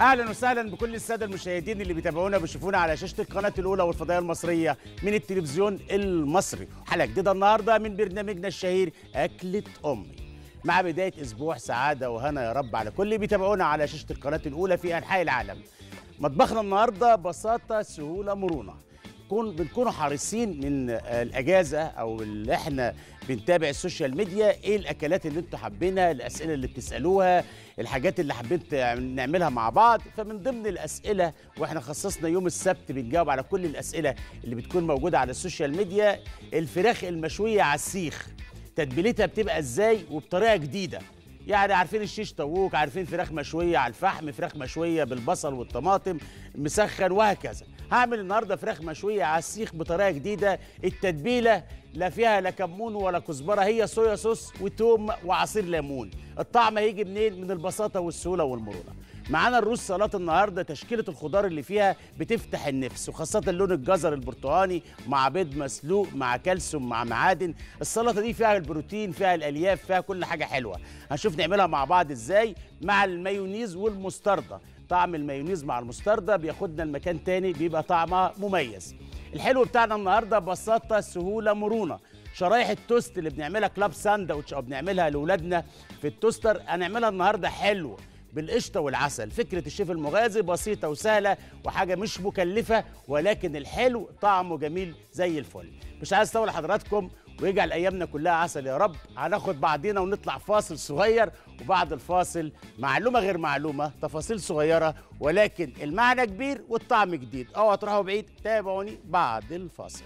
اهلا وسهلا بكل الساده المشاهدين اللي بيتابعونا وبيشوفونا على شاشه القناه الاولى والفضائيه المصريه من التلفزيون المصري حلقه جديده النهارده من برنامجنا الشهير اكله امي مع بدايه اسبوع سعاده وهنا يا رب على كل اللي بيتابعونا على شاشه القناه الاولى في انحاء العالم مطبخنا النهارده بساطه سهوله مرونه كون بنكونوا حريصين من آه، الاجازه او اللي احنا بنتابع السوشيال ميديا ايه الاكلات اللي انتوا حابينها الاسئله اللي بتسالوها الحاجات اللي حابين تع- نعملها مع بعض فمن ضمن الاسئله واحنا خصصنا يوم السبت بنجاوب على كل الاسئله اللي بتكون موجوده على السوشيال ميديا الفراخ المشويه على السيخ تتبيلتها بتبقى ازاي وبطريقه جديده يعني عارفين الشيش طاووق عارفين فراخ مشويه على الفحم فراخ مشويه بالبصل والطماطم مسخن وهكذا هعمل النهارده فراخ مشويه على السيخ بطريقه جديده التتبيله لا فيها لا كمون ولا كزبره هي صويا صوص وتوم وعصير ليمون الطعم هيجي منين من البساطه والسهوله والمرونه معانا الرز سلطه النهارده تشكيله الخضار اللي فيها بتفتح النفس وخاصه لون الجزر البرتقاني مع بيض مسلوق مع كالسيوم مع معادن السلطه دي فيها البروتين فيها الالياف فيها كل حاجه حلوه هنشوف نعملها مع بعض ازاي مع المايونيز والمستردة طعم المايونيز مع المستردة بياخدنا المكان تاني بيبقى طعمها مميز الحلو بتاعنا النهارده بساطه سهوله مرونه شرايح التوست اللي بنعملها كلاب ساندوتش او بنعملها لاولادنا في التوستر هنعملها النهارده حلوه بالقشطه والعسل فكره الشيف المغازي بسيطه وسهله وحاجه مش مكلفه ولكن الحلو طعمه جميل زي الفل مش عايز اطول حضراتكم ويجعل ايامنا كلها عسل يا رب هناخد بعضينا ونطلع فاصل صغير وبعد الفاصل معلومه غير معلومه تفاصيل صغيره ولكن المعنى كبير والطعم جديد اوعى تروحوا بعيد تابعوني بعد الفاصل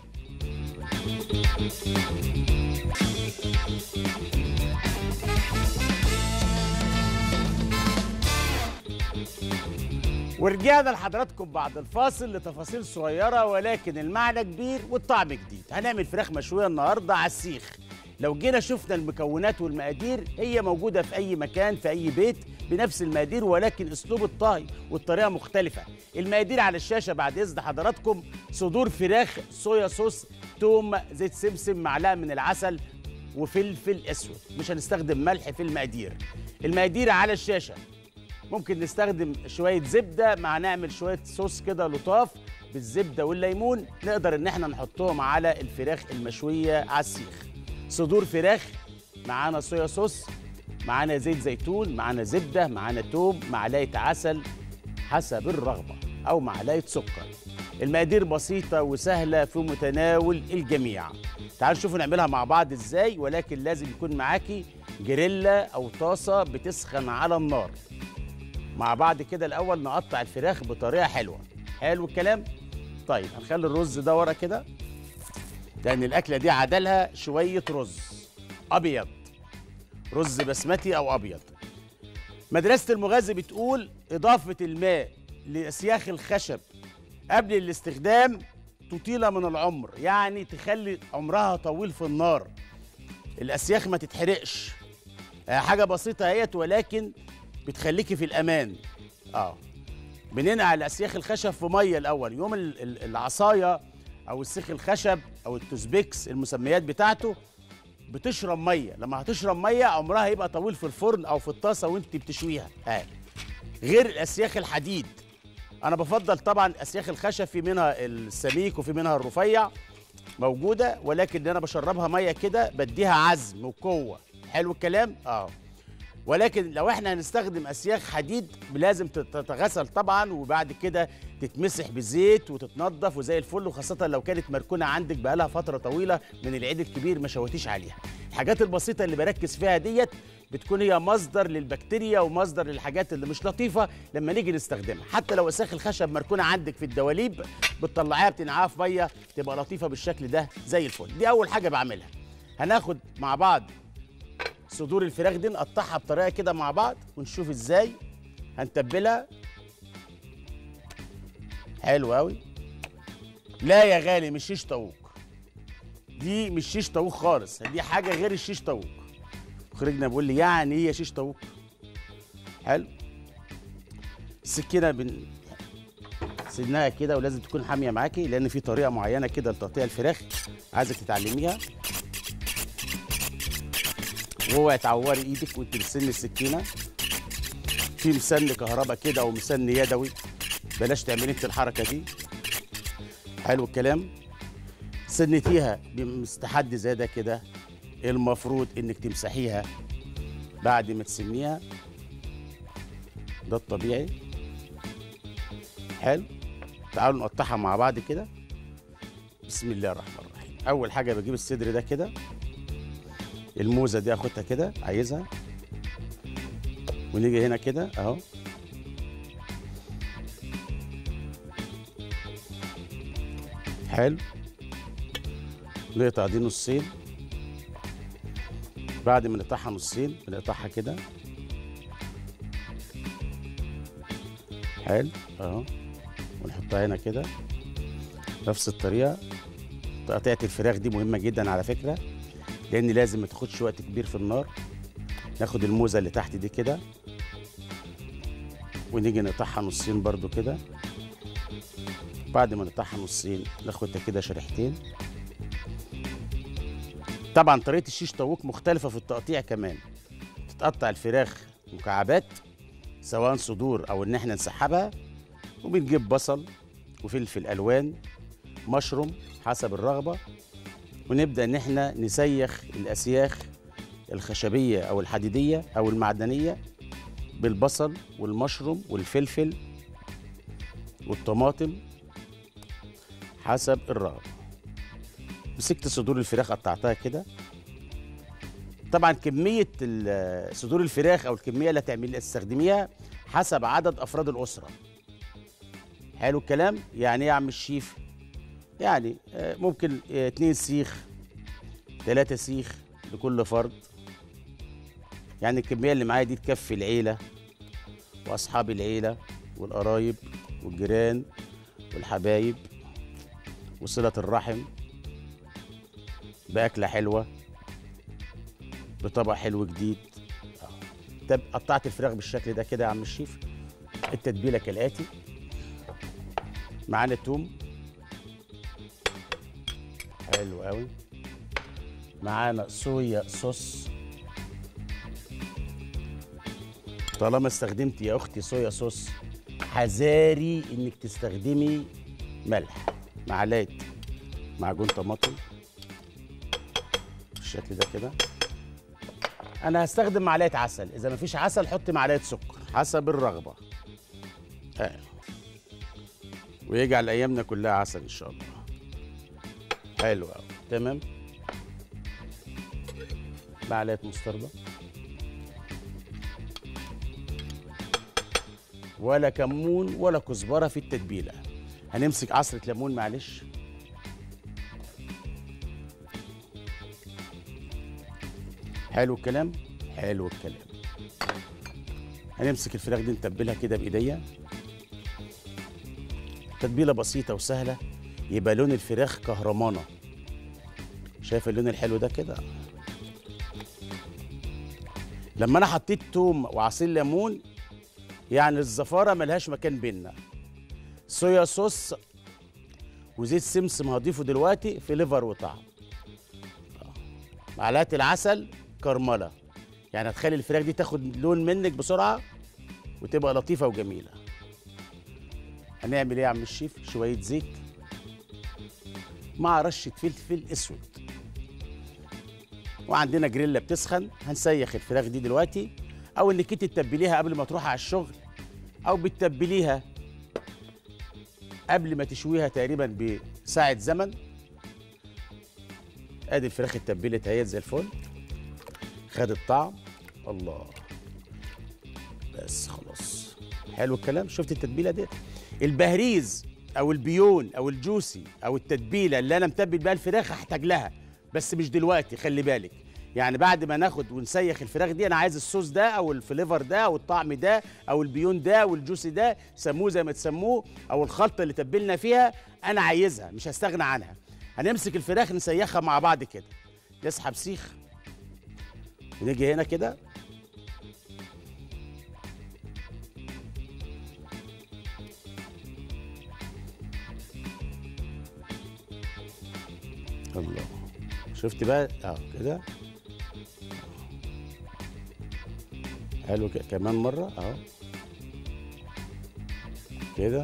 ورجعنا لحضراتكم بعد الفاصل لتفاصيل صغيرة ولكن المعنى كبير والطعم جديد هنعمل فراخ مشوية النهاردة على السيخ لو جينا شفنا المكونات والمقادير هي موجودة في أي مكان في أي بيت بنفس المقادير ولكن أسلوب الطهي والطريقة مختلفة المقادير على الشاشة بعد إذن حضراتكم صدور فراخ صويا صوص توم زيت سمسم معلقة من العسل وفلفل أسود مش هنستخدم ملح في المقادير المقادير على الشاشة ممكن نستخدم شويه زبده مع نعمل شويه صوص كده لطاف بالزبده والليمون نقدر ان احنا نحطهم على الفراخ المشويه على السيخ صدور فراخ معانا صويا صوص معانا زيت زيتون معانا زبده معانا توم معلقه عسل حسب الرغبه او معلقه سكر المقادير بسيطه وسهله في متناول الجميع تعالوا نشوفوا نعملها مع بعض ازاي ولكن لازم يكون معاكي جريلا او طاسه بتسخن على النار مع بعض كده الاول نقطع الفراخ بطريقه حلوه حلو الكلام طيب هنخلي الرز ده ورا كده لان الاكله دي عدلها شويه رز ابيض رز بسمتي او ابيض مدرسه المغازي بتقول اضافه الماء لاسياخ الخشب قبل الاستخدام تطيل من العمر يعني تخلي عمرها طويل في النار الاسياخ ما تتحرقش آه، حاجه بسيطه اهيت ولكن بتخليكي في الامان اه بننقع الاسياخ الخشب في ميه الاول يوم ال- ال- العصايه او السيخ الخشب او التوزبيكس المسميات بتاعته بتشرب ميه لما هتشرب ميه عمرها هيبقى طويل في الفرن او في الطاسه وانت بتشويها اه غير الاسياخ الحديد انا بفضل طبعا اسياخ الخشب في منها السميك وفي منها الرفيع موجوده ولكن انا بشربها ميه كده بديها عزم وقوه حلو الكلام اه ولكن لو احنا هنستخدم اسياخ حديد لازم تتغسل طبعا وبعد كده تتمسح بزيت وتتنضف وزي الفل وخاصه لو كانت مركونه عندك بقالها فتره طويله من العيد الكبير ما شويتيش عليها الحاجات البسيطه اللي بركز فيها ديت بتكون هي مصدر للبكتيريا ومصدر للحاجات اللي مش لطيفه لما نيجي نستخدمها حتى لو اساخ الخشب مركونه عندك في الدواليب بتطلعيها بتنقعها في ميه تبقى لطيفه بالشكل ده زي الفل دي اول حاجه بعملها هناخد مع بعض صدور الفراخ دي نقطعها بطريقه كده مع بعض ونشوف ازاي هنتبلها حلو قوي لا يا غالي مش شيش طاووق دي مش شيش طاووق خالص دي حاجه غير الشيش طاووق مخرجنا بيقول لي يعني ايه شيش طاووق حلو السكينه بن سنها كده ولازم تكون حاميه معاكي لان في طريقه معينه كده لتقطيع الفراخ عايزك تتعلميها واوعي تعوري ايدك وانت بتسن السكينه في مسن كهرباء كده او مسن يدوي بلاش تعملي انت الحركه دي حلو الكلام سنتيها بمستحد زي ده كده المفروض انك تمسحيها بعد ما تسنيها ده الطبيعي حلو تعالوا نقطعها مع بعض كده بسم الله الرحمن الرحيم اول حاجه بجيب الصدر ده كده الموزه دي اخدها كده عايزها ونيجي هنا كده اهو حلو نقطع دي نصين بعد ما نقطعها نصين بنقطعها كده حلو اهو ونحطها هنا كده نفس الطريقه تقطيعة الفراخ دي مهمة جدا على فكرة لأن لازم ما تاخدش وقت كبير في النار ناخد الموزة اللي تحت دي كده ونيجي نقطعها نصين برضو كده بعد ما نقطعها نصين ناخدها كده شريحتين طبعا طريقة الشيش طاووق مختلفة في التقطيع كمان تتقطع الفراخ مكعبات سواء صدور أو إن احنا نسحبها وبنجيب بصل وفلفل ألوان مشروم حسب الرغبة ونبدأ إن احنا نسيخ الأسياخ الخشبية أو الحديدية أو المعدنية بالبصل والمشروم والفلفل والطماطم حسب الرغبة مسكت صدور الفراخ قطعتها كده طبعا كمية ال- صدور الفراخ أو الكمية اللي هتعمل تستخدميها حسب عدد أفراد الأسرة حلو الكلام يعني ايه يا عم الشيف يعني آه، ممكن آه، اتنين سيخ تلاتة سيخ لكل فرد يعني الكمية اللي معايا دي تكفي العيلة وأصحاب العيلة والقرايب والجيران والحبايب وصلة الرحم بأكلة حلوة بطبق حلو جديد آه. طب قطعت الفراخ بالشكل ده كده يا عم الشيف التتبيلة كالآتي معانا توم حلو قوي معانا صويا صوص طالما استخدمت يا اختي صويا صوص حذاري انك تستخدمي ملح معلقه معجون طماطم بالشكل ده كده انا هستخدم معلقه عسل اذا مفيش عسل حط معلقه سكر حسب الرغبه آه. ويجعل ايامنا كلها عسل ان شاء الله حلو قوي تمام معلقه مستردة ولا كمون ولا كزبره في التتبيله هنمسك عصره ليمون معلش حلو الكلام حلو الكلام هنمسك الفراخ دي نتبلها كده بايديا تتبيله بسيطه وسهله يبقى لون الفراخ كهرمانه شايف اللون الحلو ده كده لما انا حطيت توم وعصير ليمون يعني الزفاره ملهاش مكان بينا صويا صوص وزيت سمسم هضيفه دلوقتي في ليفر وطعم آه. معلقه العسل كرمله يعني هتخلي الفراخ دي تاخد لون منك بسرعه وتبقى لطيفه وجميله هنعمل ايه يا عم الشيف شويه زيت مع رشه فلفل اسود وعندنا جريلا بتسخن هنسيخ الفراخ دي دلوقتي او انك انت تتبليها قبل ما تروح على الشغل او بتتبليها قبل ما تشويها تقريبا بساعه زمن ادي الفراخ اتبلت اهيت زي الفل خدت طعم الله بس خلاص حلو الكلام شفت التتبيله دي البهريز او البيون او الجوسي او التتبيله اللي انا متبل بيها الفراخ هحتاج لها بس مش دلوقتي خلي بالك يعني بعد ما ناخد ونسيخ الفراخ دي انا عايز الصوص ده او الفليفر ده او الطعم ده او البيون ده والجوسي ده سموه زي ما تسموه او الخلطه اللي تبلنا فيها انا عايزها مش هستغنى عنها هنمسك الفراخ نسيخها مع بعض كده نسحب سيخ ونيجي هنا كده الله شفت بقى اه كده حلو كده كمان مره اهو كده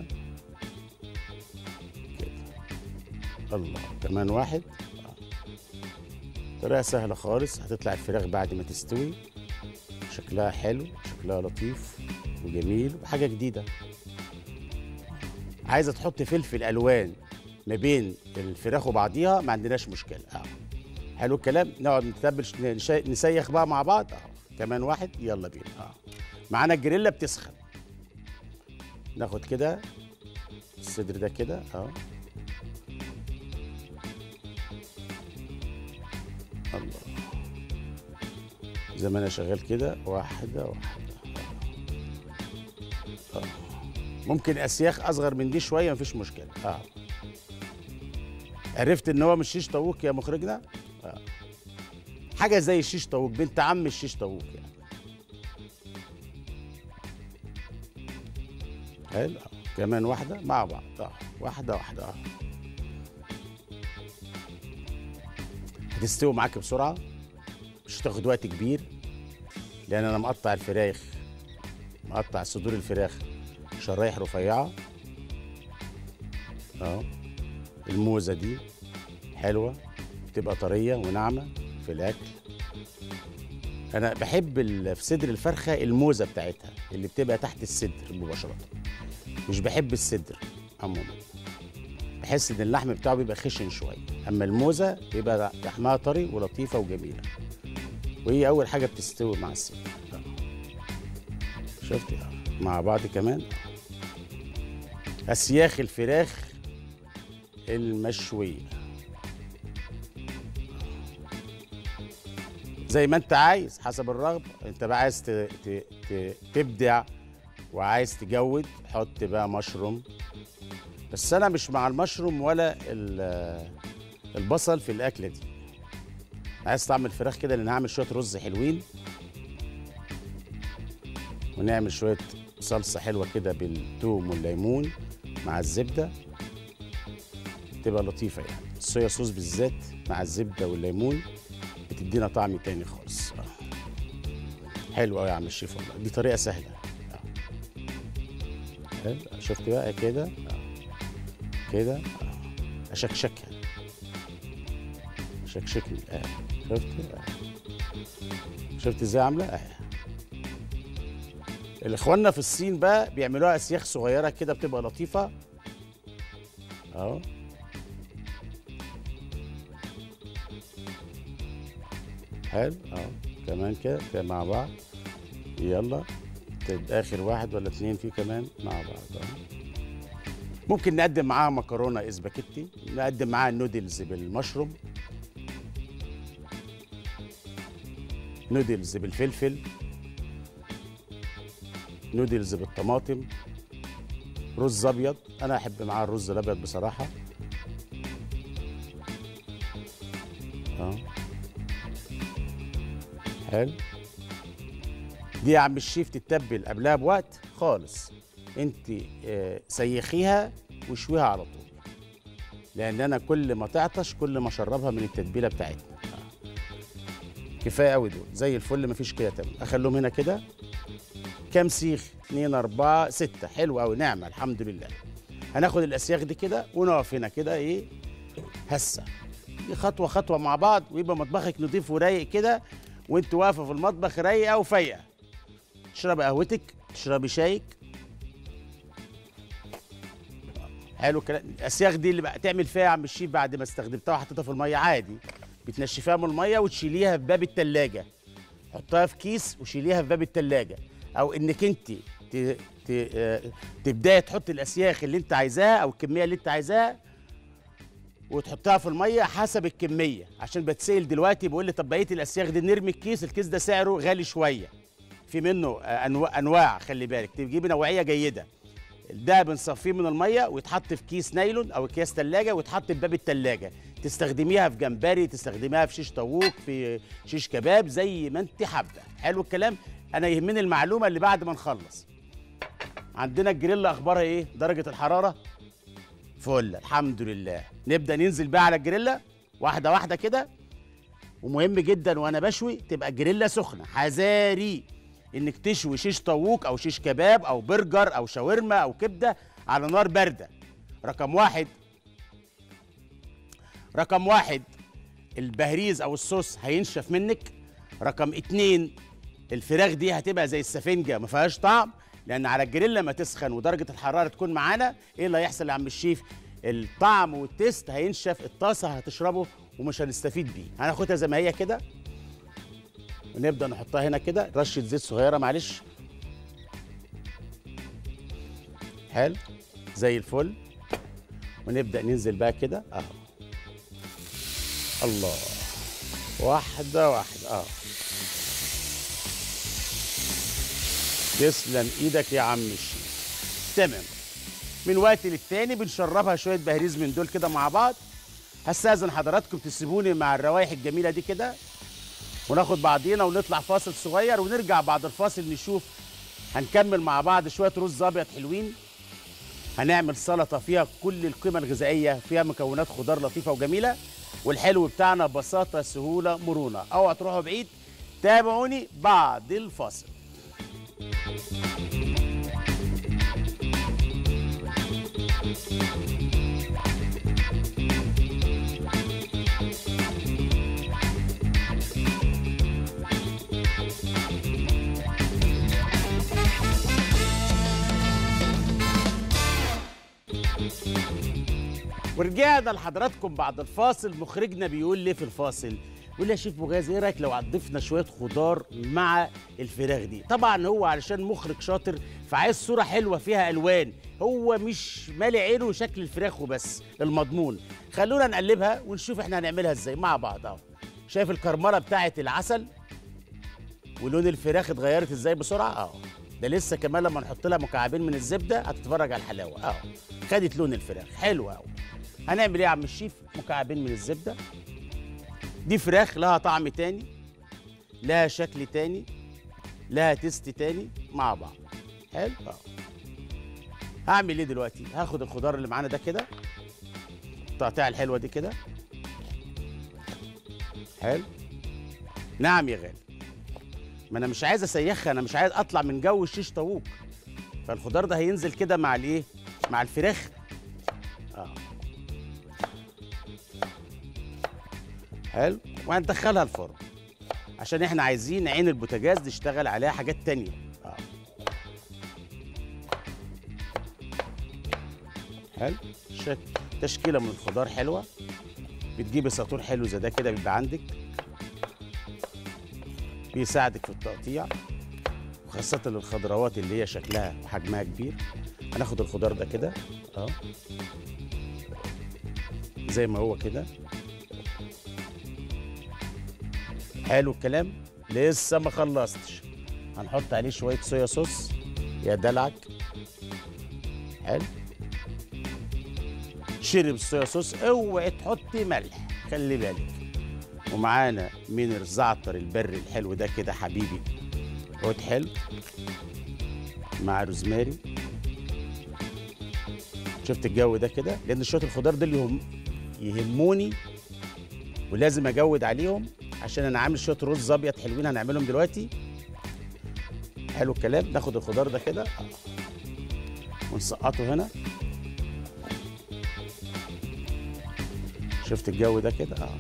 كده الله كمان واحد آه. طريقة سهلة خالص هتطلع الفراخ بعد ما تستوي شكلها حلو شكلها لطيف وجميل وحاجة جديدة عايزة تحط فلفل ألوان ما بين الفراخ وبعضيها ما عندناش مشكلة اه حلو الكلام نقعد نتبل نشا- نسيخ بقى مع بعض اه كمان واحد يلا بينا اه معانا الجريلا بتسخن ناخد كده الصدر ده كده اه الله زي ما انا شغال كده واحده واحده آه. ممكن اسياخ اصغر من دي شويه مفيش مشكله اه عرفت ان هو مش شيش طاووق يا مخرجنا آه. حاجه زي الشيش طاووق بنت عم الشيش طاووق يعني حلو آه. كمان واحده مع بعض اه واحده واحده اه هتستوي معاك بسرعه مش هتاخد وقت كبير لان انا مقطع الفراخ مقطع صدور الفراخ شرايح رفيعه اه الموزه دي حلوه بتبقى طريه وناعمه في الاكل انا بحب ال- في صدر الفرخه الموزه بتاعتها اللي بتبقى تحت الصدر مباشره مش بحب الصدر عموما بحس ان اللحم بتاعه بيبقى خشن شويه اما الموزه بيبقى لحمها طري ولطيفه وجميله وهي اول حاجه بتستوي مع الصدر آه. شفت آه. مع بعض كمان آه. اسياخ الفراخ المشويه زي ما انت عايز حسب الرغبه انت بقى عايز ت... ت... ت... تبدع وعايز تجود حط بقى مشروم بس انا مش مع المشروم ولا ال- البصل في الاكله دي عايز طعم الفراخ كده لان هعمل شويه رز حلوين ونعمل شويه صلصه حلوه كده بالثوم والليمون مع الزبده تبقى لطيفه يعني الصويا صوص بالذات مع الزبده والليمون بتدينا طعم تاني خالص آه. حلو قوي يا عم الشيف والله دي طريقه سهله آه. حلو شفت بقى كده آه. كده آه. اشكشكها شكشكني اه شفت آه. شفت ازاي عامله اه الاخواننا في الصين بقى بيعملوها اسياخ صغيره كده بتبقى لطيفه اهو حلو اهو كمان كده كده مع بعض يلا طيب اخر واحد ولا اتنين فيه كمان مع بعض اهو ممكن نقدم معاها مكرونه اسباجيتي نقدم معاها نودلز بالمشروم نودلز بالفلفل نودلز بالطماطم رز ابيض انا احب معاه الرز الابيض بصراحه اه حلو دي يا عم الشيف تتبل قبلها بوقت خالص انت آه، سيخيها وشويها على طول لان انا كل ما تعطش كل ما اشربها من التتبيله بتاعتنا آه. كفايه قوي دول زي الفل مفيش كده تمام اخليهم هنا كده كام سيخ اتنين اربعة ستة حلو قوي نعمة الحمد لله هناخد الاسياخ دي كده ونقف هنا كده ايه هسه دي خطوة خطوة مع بعض ويبقى مطبخك نضيف ورايق كده وانت واقفة في المطبخ رايقة وفايقة تشرب قهوتك تشربي شايك حلو الكلام الاسياخ دي اللي بقى تعمل فيها يا عم الشيف بعد ما استخدمتها وحطيتها في الميه عادي بتنشفيها من الميه وتشيليها في باب التلاجة حطها في كيس وشيليها في باب التلاجة او انك انت ت... ت... آه، تبداي تحط الاسياخ اللي انت عايزاها او الكميه اللي انت عايزاها وتحطها في الميه حسب الكميه عشان بتسال دلوقتي بيقول لي طب بقيه الاسياخ دي نرمي الكيس الكيس ده سعره غالي شويه في منه آه، أنواع, انواع خلي بالك تجيبي نوعيه جيده ده بنصفيه من الميه ويتحط في كيس نايلون او اكياس ثلاجه ويتحط في باب الثلاجه تستخدميها في جمبري تستخدميها في شيش طاووق في شيش كباب زي ما انت حابه حلو الكلام انا يهمني المعلومه اللي بعد ما نخلص عندنا الجريلا اخبارها ايه درجه الحراره فل الحمد لله نبدا ننزل بقى على الجريلا واحده واحده كده ومهم جدا وانا بشوي تبقى الجريلا سخنه حذاري انك تشوي شيش طاووق او شيش كباب او برجر او شاورما او كبده على نار بارده رقم واحد رقم واحد البهريز او الصوص هينشف منك رقم اتنين الفراخ دي هتبقى زي السفنجه ما فيهاش طعم لان على الجريل لما تسخن ودرجه الحراره تكون معانا ايه اللي هيحصل يا عم الشيف الطعم والتيست هينشف الطاسه هتشربه ومش هنستفيد بيه هناخدها زي ما هي كده ونبدا نحطها هنا كده رشه زيت صغيره معلش حلو زي الفل ونبدا ننزل بقى كده اهو الله واحده واحده اه تسلم ايدك يا عم الشيف تمام من وقت للتاني بنشربها شويه بهريز من دول كده مع بعض هستاذن حضراتكم تسيبوني مع الروايح الجميله دي كده وناخد بعضينا ونطلع فاصل صغير ونرجع بعد الفاصل نشوف هنكمل مع بعض شويه رز ابيض حلوين هنعمل سلطه فيها كل القيمه الغذائيه فيها مكونات خضار لطيفه وجميله والحلو بتاعنا بساطه سهوله مرونه اوعى تروحوا بعيد تابعوني بعد الفاصل ورجعنا لحضراتكم بعد الفاصل مخرجنا بيقول لي في الفاصل بيقول لي يا شيف مغازي ايه رايك لو ضفنا شويه خضار مع الفراخ دي طبعا هو علشان مخرج شاطر فعايز صوره حلوه فيها الوان هو مش مالي عينه شكل الفراخ وبس المضمون خلونا نقلبها ونشوف احنا هنعملها ازاي مع بعض اهو شايف الكرمله بتاعه العسل ولون الفراخ اتغيرت ازاي بسرعه اهو ده لسه كمان لما نحط لها مكعبين من الزبده هتتفرج على الحلاوه اهو خدت لون الفراخ حلو قوي هنعمل ايه يا عم الشيف مكعبين من الزبده دي فراخ لها طعم تاني لها شكل تاني لها تيست تاني مع بعض حلو اه هعمل ايه دلوقتي هاخد الخضار اللي معانا ده كده التقطيعه الحلوه دي كده حلو نعم يا غالي ما انا مش عايز اسيخها انا مش عايز اطلع من جو الشيش طاووق فالخضار ده هينزل كده مع الايه مع الفراخ اه حلو وهندخلها الفرن عشان احنا عايزين عين البوتاجاز نشتغل عليها حاجات تانية اه حلو شك تشكيله من الخضار حلوه بتجيبي ساطور حلو زي ده كده بيبقى عندك بيساعدك في التقطيع وخاصة للخضروات اللي هي شكلها وحجمها كبير هناخد الخضار ده كده اه زي ما هو كده حلو الكلام لسه ما خلصتش هنحط عليه شويه صويا صوص يا دلعك حلو شرب الصويا صوص اوعي تحطي ملح خلي بالك ومعانا من الزعتر البري الحلو ده كده حبيبي عود حلو مع روزماري شفت الجو ده كده لان شويه الخضار دول يهم يهموني ولازم اجود عليهم عشان انا عامل شويه رز ابيض حلوين هنعملهم دلوقتي حلو الكلام ناخد الخضار ده كده ونسقطه هنا شفت الجو ده كده اه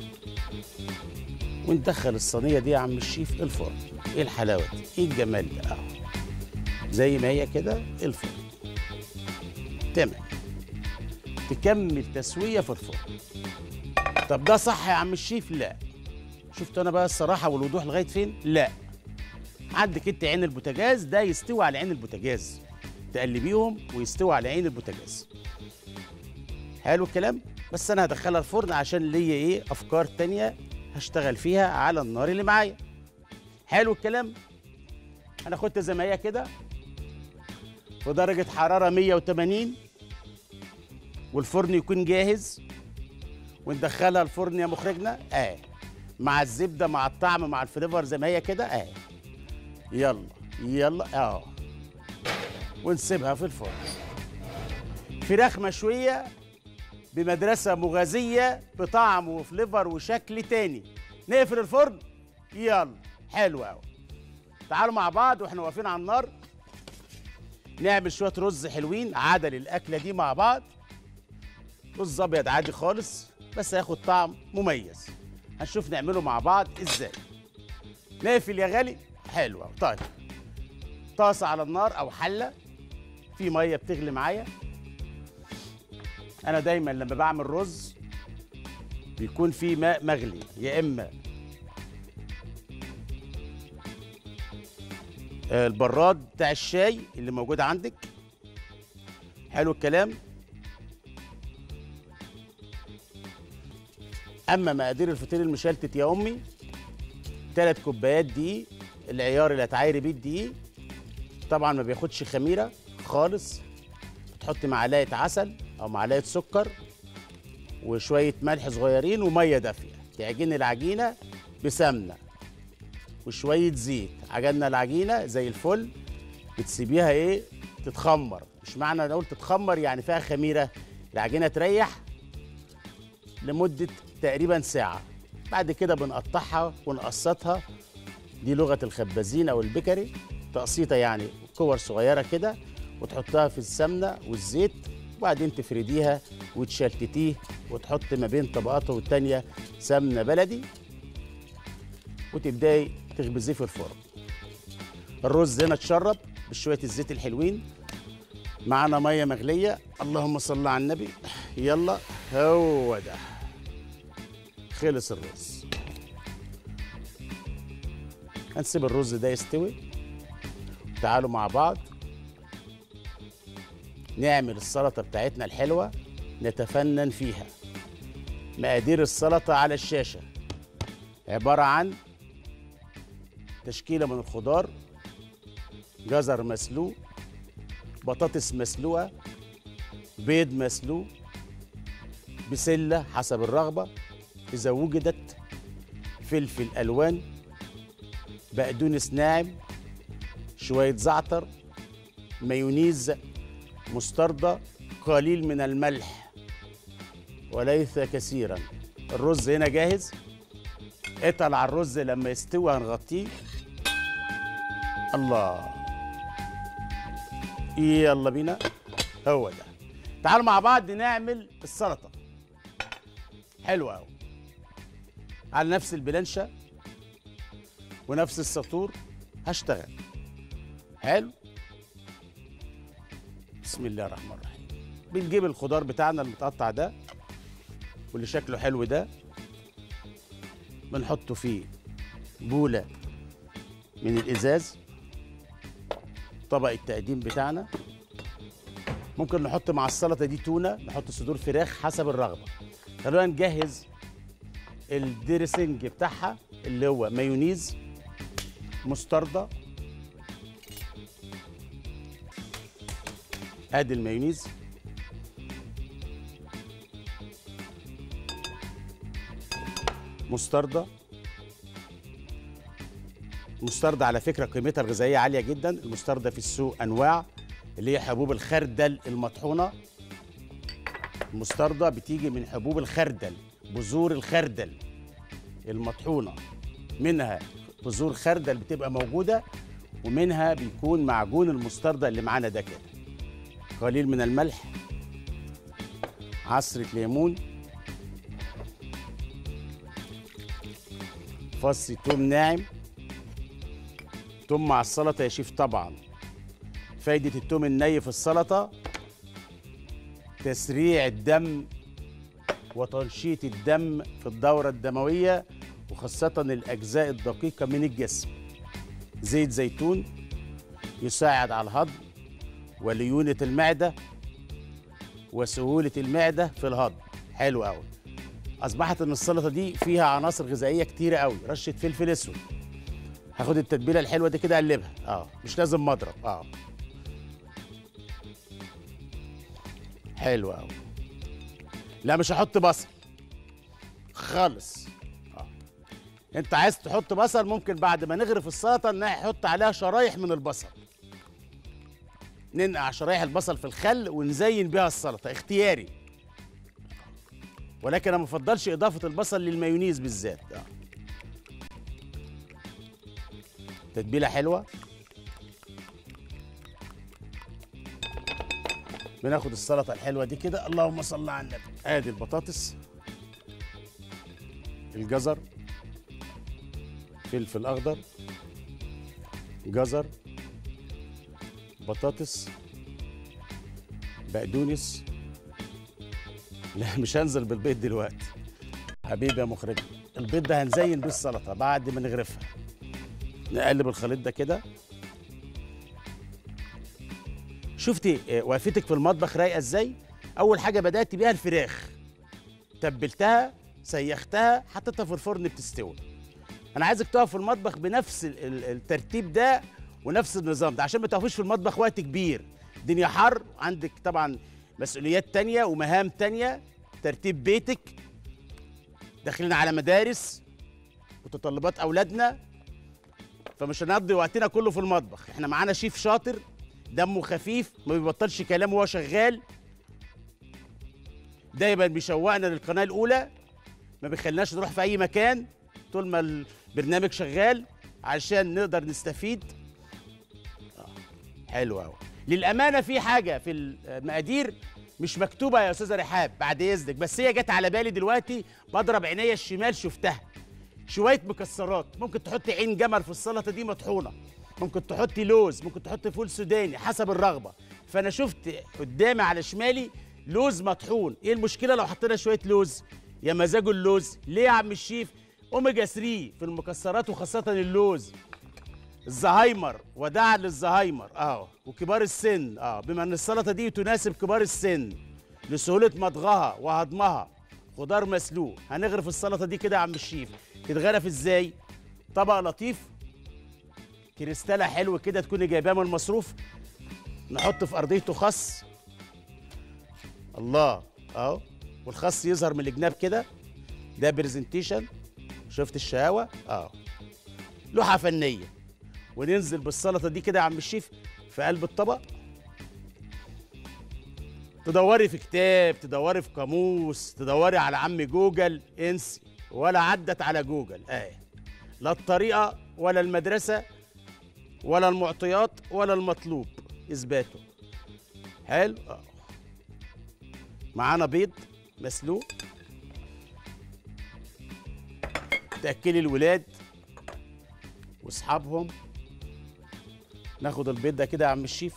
وندخل الصينيه دي يا عم الشيف الفرن ايه الحلاوه دي ايه الجمال ده اه زي ما هي كده الفرن تمام تكمل تسويه في الفرن طب ده صح يا عم الشيف لا شفت انا بقى الصراحه والوضوح لغايه فين لا عندك انت عين البوتاجاز ده يستوي على عين البوتاجاز تقلبيهم ويستوي على عين البوتاجاز حلو الكلام بس انا هدخلها الفرن عشان ليا ايه افكار تانية هشتغل فيها على النار اللي معايا حلو الكلام هناخدها زي ما هي كده في درجة حرارة 180 والفرن يكون جاهز وندخلها الفرن يا مخرجنا اه مع الزبدة مع الطعم مع الفليفر زي ما هي كده اه يلا يلا اه ونسيبها في الفرن فراخ مشوية بمدرسة مغازية بطعم وفليفر وشكل تاني نقفل الفرن يلا حلو قوي تعالوا مع بعض واحنا واقفين على النار نعمل شويه رز حلوين عدل الاكله دي مع بعض رز ابيض عادي خالص بس هياخد طعم مميز هنشوف نعمله مع بعض ازاي نقفل يا غالي حلوه طيب طاسه على النار او حله في ميه بتغلي معايا انا دايما لما بعمل رز بيكون في ماء مغلي يا اما البراد بتاع الشاي اللي موجود عندك حلو الكلام اما مقادير الفطير المشلتت يا امي ثلاث كوبايات دقيق العيار اللي هتعايري بيه الدقيق طبعا ما بياخدش خميره خالص بتحطي معلقه عسل او معلقه سكر وشويه ملح صغيرين وميه دافيه تعجني العجينه بسمنه وشويه زيت عجننا العجينه زي الفل بتسيبيها ايه تتخمر مش معنى انا قلت تتخمر يعني فيها خميره العجينه تريح لمده تقريبا ساعه بعد كده بنقطعها ونقسطها دي لغه الخبازين او البكري تقسيطه يعني كور صغيره كده وتحطها في السمنه والزيت وبعدين تفرديها وتشلتتيه وتحط ما بين طبقاته والتانيه سمنه بلدي وتبداي تخبزيه في الفرن الرز هنا اتشرب بشويه الزيت الحلوين معانا ميه مغليه اللهم صل على النبي يلا هو ده خلص الرز هنسيب الرز ده يستوي تعالوا مع بعض نعمل السلطه بتاعتنا الحلوه نتفنن فيها مقادير السلطه على الشاشه عباره عن تشكيله من الخضار جزر مسلوق بطاطس مسلوقه بيض مسلوق بسله حسب الرغبه اذا وجدت فلفل الوان بقدونس ناعم شويه زعتر مايونيز مستردة قليل من الملح وليس كثيرا الرز هنا جاهز اتقل على الرز لما يستوي هنغطيه الله يلا بينا هو ده تعالوا مع بعض نعمل السلطه حلوه قوي على نفس البلانشه ونفس السطور هشتغل حلو بسم الله الرحمن الرحيم بنجيب الخضار بتاعنا المتقطع ده واللي شكله حلو ده بنحطه في بوله من الازاز طبق التقديم بتاعنا ممكن نحط مع السلطه دي تونه نحط صدور فراخ حسب الرغبه خلونا نجهز الدريسنج بتاعها اللي هو مايونيز مستردة ادي المايونيز مستردة مستردة على فكرة قيمتها الغذائية عالية جدا المستردة في السوق أنواع اللي هي حبوب الخردل المطحونة المستردة بتيجي من حبوب الخردل بذور الخردل المطحونة منها بذور خردل بتبقى موجودة ومنها بيكون معجون المستردة اللي معانا ده كده قليل من الملح عصرة ليمون فص توم ناعم توم مع السلطة يا شيف طبعا فايدة التوم الني في السلطة تسريع الدم وتنشيط الدم في الدورة الدموية وخاصة الأجزاء الدقيقة من الجسم زيت زيتون يساعد على الهضم وليونة المعدة وسهولة المعدة في الهضم حلو قوي أصبحت إن السلطة دي فيها عناصر غذائية كتيرة قوي رشة فلفل أسود هاخد التتبيلة الحلوة دي كده أقلبها اه مش لازم مضرب اه حلو قوي لا مش هحط بصل خالص آه. انت عايز تحط بصل ممكن بعد ما نغرف السلطه نحط عليها شرايح من البصل ننقع شرايح البصل في الخل ونزين بيها السلطه اختياري ولكن انا ما بفضلش اضافه البصل للمايونيز بالذات آه. تتبيله حلوه بناخد السلطه الحلوه دي كده اللهم صل على النبي ادي البطاطس الجزر فلفل اخضر جزر بطاطس بقدونس لا مش هنزل بالبيض دلوقتي حبيبي يا مخرج البيض ده هنزين بيه السلطه بعد ما نغرفها نقلب الخليط ده كده شفتي آه، وقفتك في المطبخ رايقه ازاي اول حاجه بدات بيها الفراخ تبلتها سيختها حطيتها في الفرن بتستوي انا عايزك تقف في المطبخ بنفس ال- ال- الترتيب ده ونفس النظام ده عشان ما تقفيش في المطبخ وقت كبير الدنيا حر عندك طبعا مسؤوليات تانية ومهام تانية ترتيب بيتك داخلين على مدارس متطلبات اولادنا فمش هنقضي وقتنا كله في المطبخ احنا معانا شيف شاطر دمه خفيف ما بيبطلش كلام وهو شغال دايما بيشوقنا للقناه الاولى ما بيخليناش نروح في اي مكان طول ما البرنامج شغال علشان نقدر نستفيد آه، حلو قوي للامانه في حاجه في المقادير مش مكتوبه يا استاذه رحاب بعد اذنك بس هي جت على بالي دلوقتي بضرب عينيا الشمال شفتها شويه مكسرات ممكن تحطي عين جمل في السلطه دي مطحونه ممكن تحطي لوز ممكن تحطي فول سوداني حسب الرغبه فانا شفت قدامي على شمالي لوز مطحون ايه المشكله لو حطينا شويه لوز يا مزاجه اللوز ليه يا عم الشيف اوميجا 3 في المكسرات وخاصه اللوز الزهايمر وداعا للزهايمر اه وكبار السن اه بما ان السلطه دي تناسب كبار السن لسهوله مضغها وهضمها خضار مسلوق هنغرف السلطه دي كده يا عم الشيف تتغرف ازاي طبق لطيف كريستاله حلو كده تكوني جايباه من المصروف نحط في ارضيته خس الله اهو والخس يظهر من الجناب كده ده برزنتيشن شفت الشهاوه اه لوحه فنيه وننزل بالسلطه دي كده يا عم الشيف في قلب الطبق تدوري في كتاب تدوري في قاموس تدوري على عم جوجل انسي ولا عدت على جوجل اهي لا الطريقه ولا المدرسه ولا المعطيات ولا المطلوب اثباته حلو اه معانا بيض مسلوق تاكلي الولاد واصحابهم ناخد البيض ده كده يا عم الشيف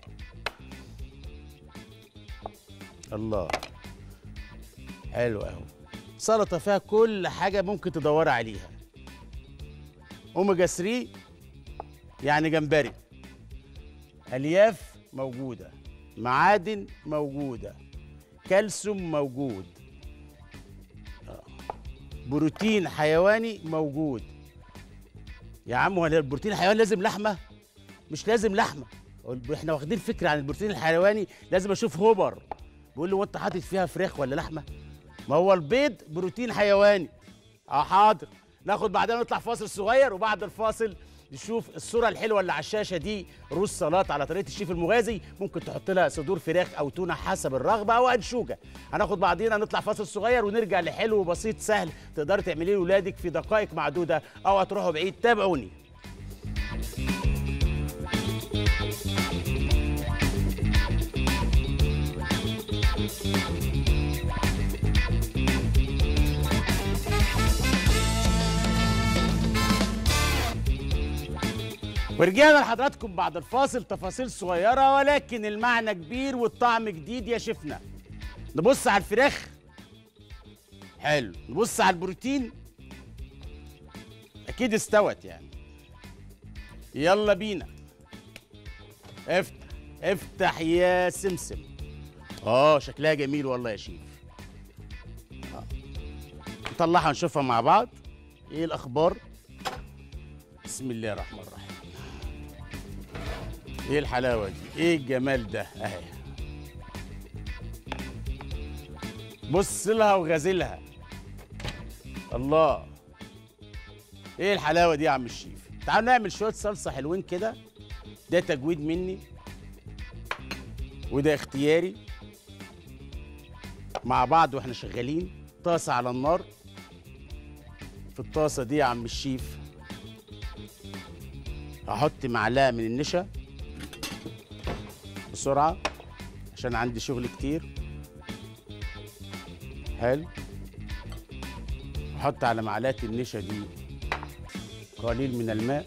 الله حلو اهو سلطه فيها كل حاجه ممكن تدوري عليها اوميجا 3 يعني جمبري الياف موجوده معادن موجوده كالسيوم موجود آه. بروتين حيواني موجود يا عم هو البروتين الحيواني لازم لحمه مش لازم لحمه هو احنا واخدين فكره عن البروتين الحيواني لازم اشوف هوبر بيقول له وانت حاطط فيها فراخ ولا لحمه ما هو البيض بروتين حيواني اه حاضر ناخد بعدين نطلع فاصل صغير وبعد الفاصل نشوف الصوره الحلوه اللي على الشاشه دي رز سلطه على طريقه الشيف المغازي ممكن تحط لها صدور فراخ او تونه حسب الرغبه او انشوجه هناخد بعضينا نطلع فاصل صغير ونرجع لحلو بسيط سهل تقدري تعمليه لاولادك في دقائق معدوده او هتروحوا بعيد تابعوني ورجعنا لحضراتكم بعد الفاصل تفاصيل صغيرة ولكن المعنى كبير والطعم جديد يا شفنا نبص على الفراخ حلو نبص على البروتين أكيد استوت يعني يلا بينا افتح افتح يا سمسم اه شكلها جميل والله يا شيف آه. نطلعها نشوفها مع بعض ايه الاخبار بسم الله الرحمن الرحيم ايه الحلاوه دي ايه الجمال ده اهي بص لها وغازلها الله ايه الحلاوه دي يا عم الشيف تعالوا نعمل شويه صلصه حلوين كده ده تجويد مني وده اختياري مع بعض واحنا شغالين طاسه على النار في الطاسه دي يا عم الشيف هحط معلقه من النشا بسرعه عشان عندي شغل كتير حلو احط على معلقه النشا دي قليل من الماء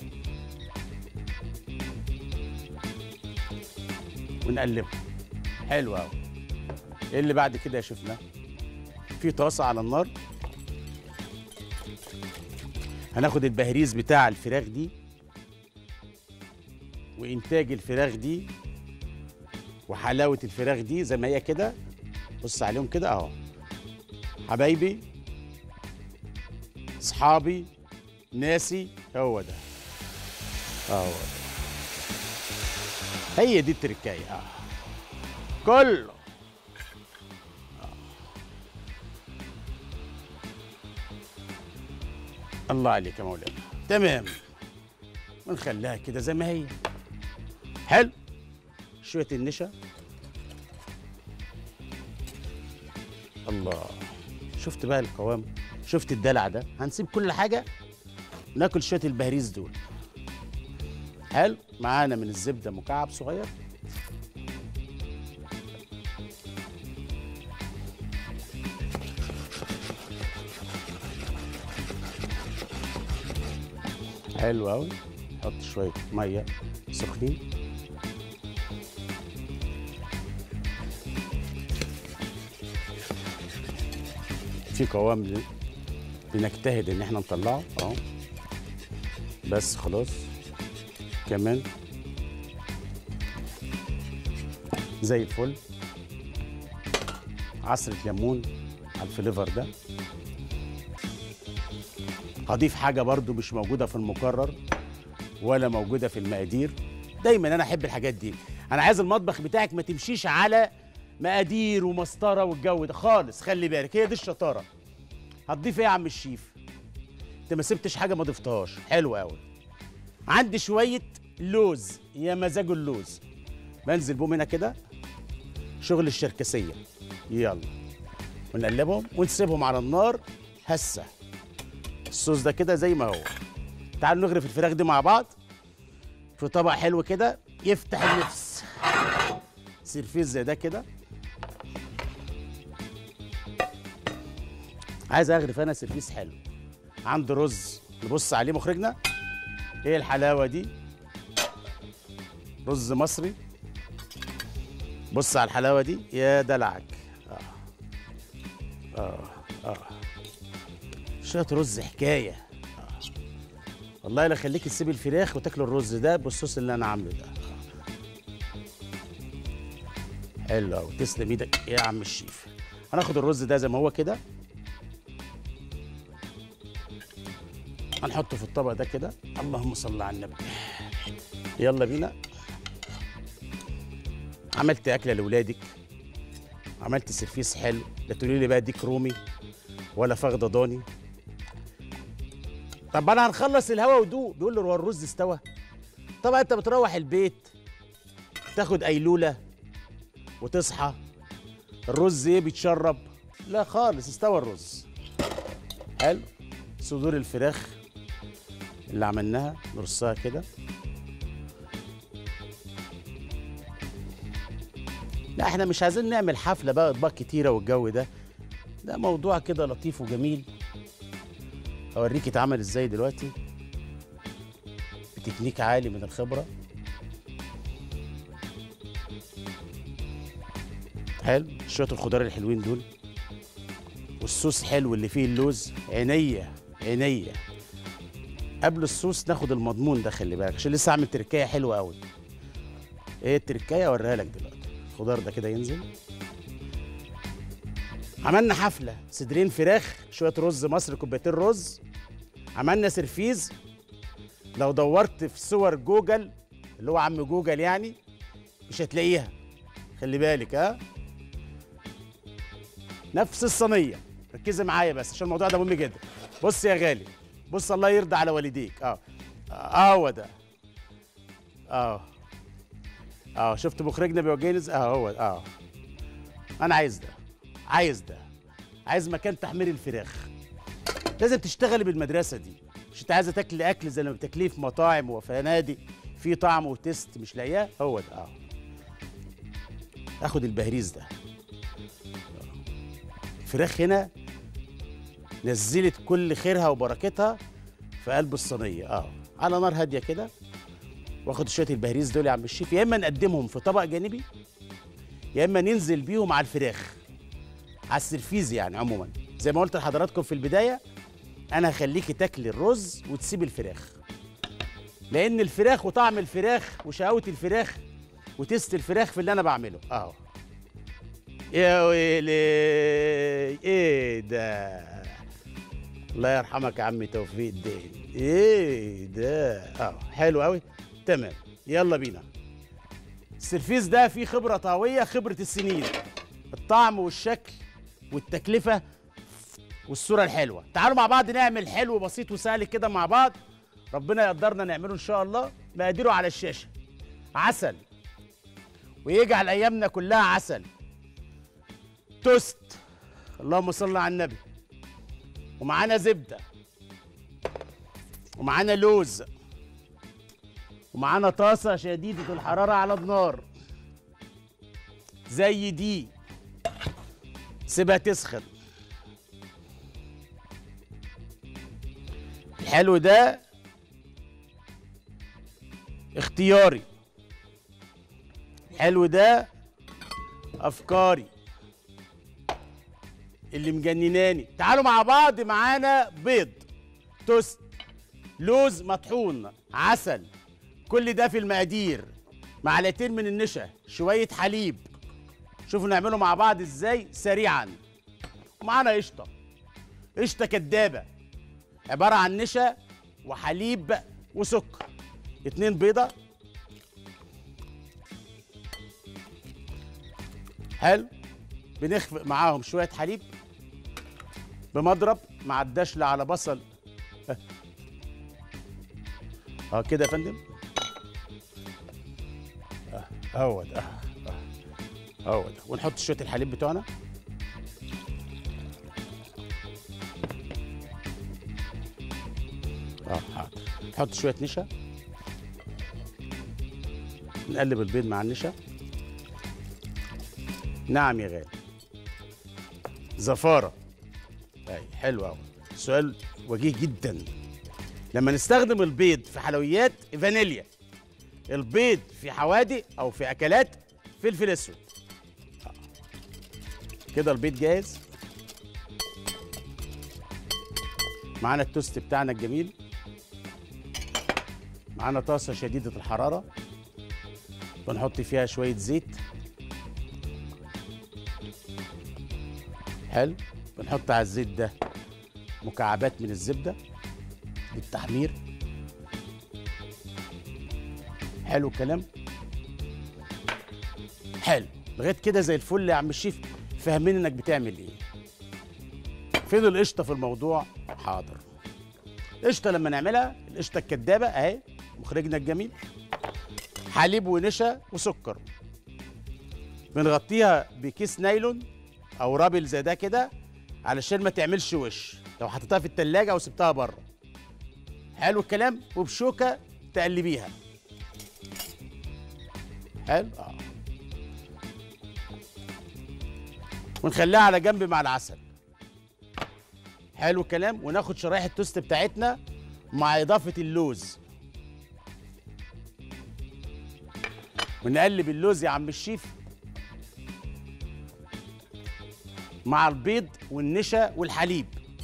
ونقلبها حلو قوي ايه اللي بعد كده يا شفنا في طاسه على النار هناخد البهريز بتاع الفراخ دي وانتاج الفراخ دي وحلاوه الفراخ دي زي ما هي كده بص عليهم كده اهو حبايبي اصحابي ناسي هو ده هو ده هي دي التركايه اه كله آه. الله عليك يا مولانا تمام ونخليها كده زي ما هي حلو شويه النشا الله شفت بقى القوام شفت الدلع ده هنسيب كل حاجه ناكل شويه البهريز دول حلو معانا من الزبده مكعب صغير حلو قوي نحط شويه ميه سخنين في قوام ل- بنجتهد ان احنا نطلعه اهو بس خلاص كمان زي الفل عصرة ليمون على الفليفر ده هضيف حاجة برضو مش موجودة في المقرر ولا موجودة في المقادير دايما انا احب الحاجات دي انا عايز المطبخ بتاعك ما تمشيش على مقادير ومسطره والجو ده خالص خلي بالك هي دي الشطاره هتضيف ايه يا عم الشيف انت ما سبتش حاجه ما ضفتهاش حلو قوي عندي شويه لوز يا مزاج اللوز بنزل بهم هنا كده شغل الشركسيه يلا ونقلبهم ونسيبهم على النار هسه الصوص ده كده زي ما هو تعالوا نغرف الفراخ دي مع بعض في طبق حلو كده يفتح النفس سيرفيس زي ده كده عايز اغرف انا سيرفيس حلو عندي رز نبص عليه مخرجنا ايه الحلاوه دي رز مصري بص على الحلاوه دي يا دلعك اه اه اه شويه رز حكايه آه. والله لا خليك تسيب الفراخ وتاكل الرز ده بالصوص اللي انا عامله ده حلو قوي تسلم ايدك يا عم الشيف هناخد الرز ده زي ما هو كده هنحطه في الطبق ده كده اللهم صل على النبي يلا بينا عملت اكله لاولادك عملت سرفيس حلو لا تقولي لي بقى ديك رومي ولا فخده ضاني طب انا هنخلص الهوا ودوق بيقول له هو الرز استوى طبعا انت بتروح البيت تاخد ايلوله وتصحى الرز ايه بيتشرب لا خالص استوى الرز حلو صدور الفراخ اللي عملناها نرصها كده لا احنا مش عايزين نعمل حفله بقى اطباق كتيره والجو ده ده موضوع كده لطيف وجميل اوريك اتعمل ازاي دلوقتي بتكنيك عالي من الخبره حلو شويه الخضار الحلوين دول والصوص حلو اللي فيه اللوز عينيا عينيا قبل الصوص ناخد المضمون ده خلي بالك عشان لسه عامل تركايه حلوه قوي ايه التركايه اوريها لك دلوقتي الخضار ده كده ينزل عملنا حفله صدرين فراخ شويه رز مصري كوبايتين رز عملنا سرفيز لو دورت في صور جوجل اللي هو عم جوجل يعني مش هتلاقيها خلي بالك ها نفس الصينيه ركزي معايا بس عشان الموضوع ده مهم جدا بص يا غالي بص الله يرضى على والديك اه اه هو ده اه اه شفت مخرجنا بيوجهني ازاي؟ اه هو اه انا عايز ده عايز ده عايز مكان تحمير الفراخ لازم تشتغلي بالمدرسه دي مش انت عايزه تاكلي اكل زي ما بتاكليه في مطاعم وفنادق في طعم وتست مش لاقياه هو ده اه اخد البهريز ده الفراخ هنا نزلت كل خيرها وبركتها في قلب الصينيه اه على نار هاديه كده واخد شويه البهريز دول يا عم الشيف يا اما نقدمهم في طبق جانبي يا اما ننزل بيهم على الفراخ على السرفيز يعني عموما زي ما قلت لحضراتكم في البدايه انا هخليكي تاكلي الرز وتسيبي الفراخ لان الفراخ وطعم الفراخ وشقاوه الفراخ وتست الفراخ في اللي انا بعمله اهو يا ويلي ايه ده الله يرحمك يا عم توفيق الدين ايه ده اه حلو قوي تمام يلا بينا السرفيس ده فيه خبره طاويه خبره السنين الطعم والشكل والتكلفه والصوره الحلوه تعالوا مع بعض نعمل حلو بسيط وسهل كده مع بعض ربنا يقدرنا نعمله ان شاء الله مقاديره على الشاشه عسل ويجعل ايامنا كلها عسل توست اللهم صل على النبي ومعانا زبده ومعانا لوز ومعانا طاسه شديده الحراره على النار زي دي سيبها تسخن الحلو ده اختياري الحلو ده افكاري اللي مجنناني تعالوا مع بعض معانا بيض توست لوز مطحون عسل كل ده في المقادير معلقتين من النشا شويه حليب شوفوا نعمله مع بعض ازاي سريعا ومعانا قشطه قشطه كدابه عباره عن نشا وحليب وسكر اتنين بيضه حلو بنخفق معاهم شويه حليب بمضرب مع الدشله على بصل اه اه كده يا فندم اه هو ده اه اه هو ده ونحط شويه الحليب بتوعنا اه حاضر نحط شويه نشا نقلب البيض مع النشا نعم يا غالي زفاره اي حلو قوي سؤال وجيه جدا لما نستخدم البيض في حلويات فانيليا البيض في حوادق او في اكلات فلفل اسود آه. كده البيض جاهز معانا التوست بتاعنا الجميل معانا طاسه شديده الحراره بنحط فيها شويه زيت حلو بنحط على الزيت ده مكعبات من الزبده للتحمير حلو الكلام حلو لغايه كده زي الفل يا عم الشيف فاهمين انك بتعمل ايه فين القشطه في الموضوع حاضر القشطه لما نعملها القشطه الكدابه اهي مخرجنا الجميل حليب ونشا وسكر بنغطيها بكيس نايلون او رابل زي ده كده علشان ما تعملش وش لو حطيتها في التلاجة او سبتها بره حلو الكلام وبشوكه تقلبيها حلو اه ونخليها على جنب مع العسل حلو الكلام وناخد شرايح التوست بتاعتنا مع اضافه اللوز ونقلب اللوز يا عم الشيف مع البيض والنشا والحليب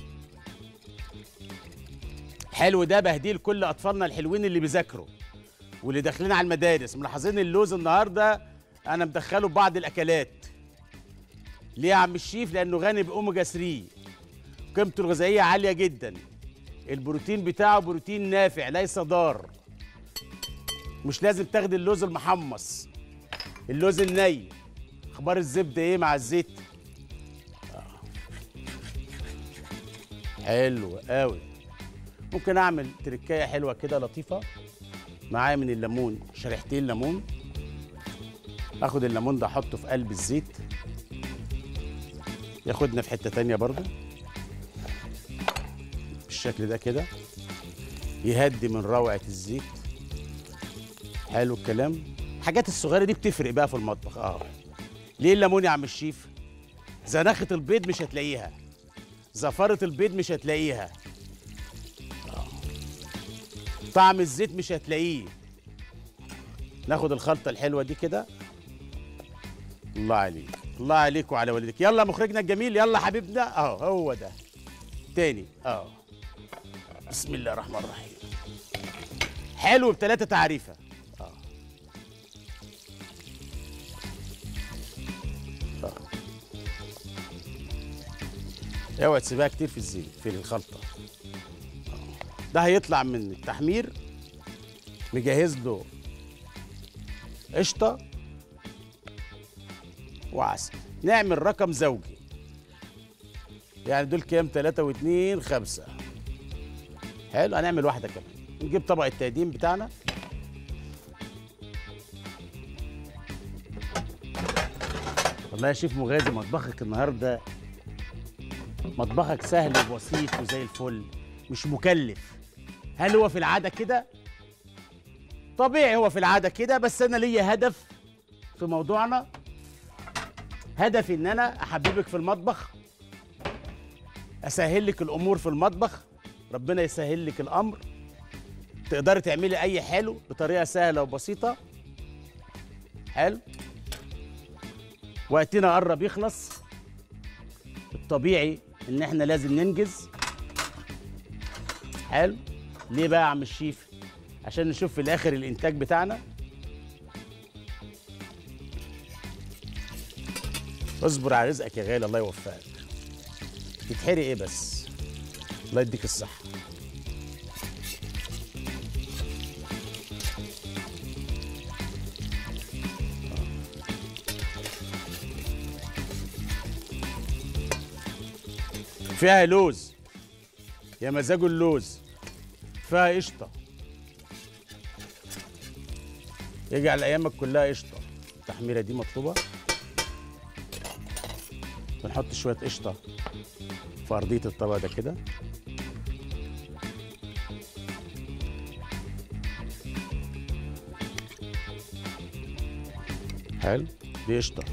حلو ده بهديه لكل اطفالنا الحلوين اللي بيذاكروا واللي داخلين على المدارس ملاحظين اللوز النهارده انا مدخله ببعض الاكلات ليه يا عم الشيف لانه غني باوميجا 3 قيمته الغذائيه عاليه جدا البروتين بتاعه بروتين نافع ليس ضار مش لازم تاخد اللوز المحمص اللوز الني اخبار الزبده ايه مع الزيت آه. حلو قوي ممكن اعمل تركايه حلوه كده لطيفه معايا من الليمون شريحتين ليمون اخد الليمون ده احطه في قلب الزيت ياخدنا في حته تانية برضو بالشكل ده كده يهدي من روعه الزيت حلو الكلام الحاجات الصغيره دي بتفرق بقى في المطبخ اه ليه الليمون يا عم الشيف زناخه البيض مش هتلاقيها زفاره البيض مش هتلاقيها آه. طعم الزيت مش هتلاقيه ناخد الخلطه الحلوه دي كده الله عليك الله عليك وعلى والدك يلا مخرجنا الجميل يلا حبيبنا اهو هو ده تاني اهو بسم الله الرحمن الرحيم حلو بثلاثة تعريفة اه اه اوعى تسيبها كتير في الزيت في الخلطة آه. ده هيطلع من التحمير مجهز له قشطة وعسل نعمل رقم زوجي يعني دول كام تلاتة واتنين خمسة حلو هنعمل واحدة كمان نجيب طبق التقديم بتاعنا والله يا شيف مغازي مطبخك النهارده مطبخك سهل وبسيط وزي الفل مش مكلف هل هو في العاده كده طبيعي هو في العاده كده بس انا ليا هدف في موضوعنا هدفي ان انا احببك في المطبخ اسهل لك الامور في المطبخ ربنا يسهل لك الامر تقدري تعملي اي حلو بطريقه سهله وبسيطه حلو وقتنا قرب يخلص الطبيعي ان احنا لازم ننجز حلو ليه بقى يا عم الشيف عشان نشوف في الاخر الانتاج بتاعنا اصبر على رزقك يا غالي الله يوفقك تتحرق ايه بس الله يديك الصحه فيها لوز يا مزاجه اللوز فيها قشطه يجعل ايامك كلها قشطه التحميره دي مطلوبه ونحط شويه قشطه في ارضيه الطبق ده كده حلو دي قشطه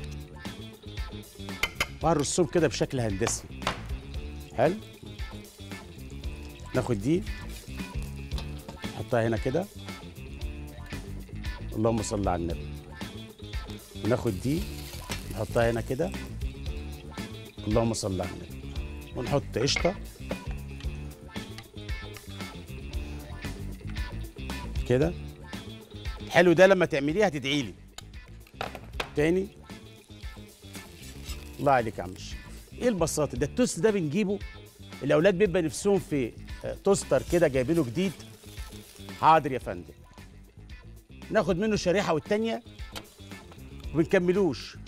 وهنرصهم كده بشكل هندسي حلو ناخد دي نحطها هنا كده اللهم صل على النبي وناخد دي نحطها هنا كده اللهم صل على النبي ونحط قشطه كده الحلو ده لما تعمليه هتدعي لي تاني الله عليك يا عم الشيخ ايه البساطه ده التوست ده بنجيبه الاولاد بيبقى نفسهم في آه، توستر كده جايبينه جديد حاضر يا فندم ناخد منه شريحه والتانيه وبنكملوش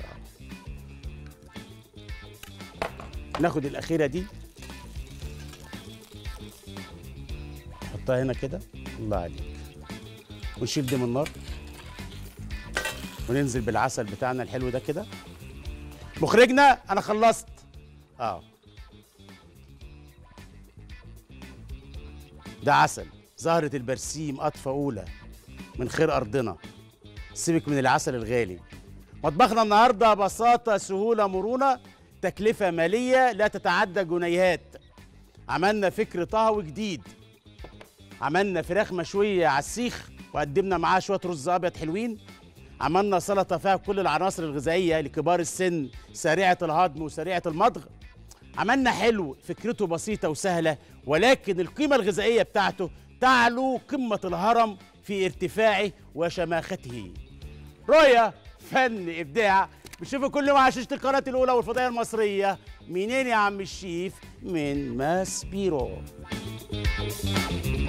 ناخد الاخيره دي نحطها هنا كده الله عليك ونشيل دي من النار وننزل بالعسل بتاعنا الحلو ده كده مخرجنا انا خلصت اه ده عسل زهرة البرسيم قطفة أولى من خير أرضنا سيبك من العسل الغالي مطبخنا النهاردة بساطة سهولة مرونة تكلفة مالية لا تتعدى جنيهات عملنا فكر طهوي جديد عملنا فراخ مشوية على السيخ وقدمنا معاها شوية رز أبيض حلوين عملنا سلطة فيها كل العناصر الغذائية لكبار السن سريعة الهضم وسريعة المضغ عملنا حلو فكرته بسيطة وسهلة ولكن القيمة الغذائية بتاعته تعلو قمة الهرم في ارتفاعه وشماخته رؤية فن إبداع بنشوفه كل يوم على شاشة القناة الأولى والفضائية المصرية منين يا عم الشيف من ماس بيرو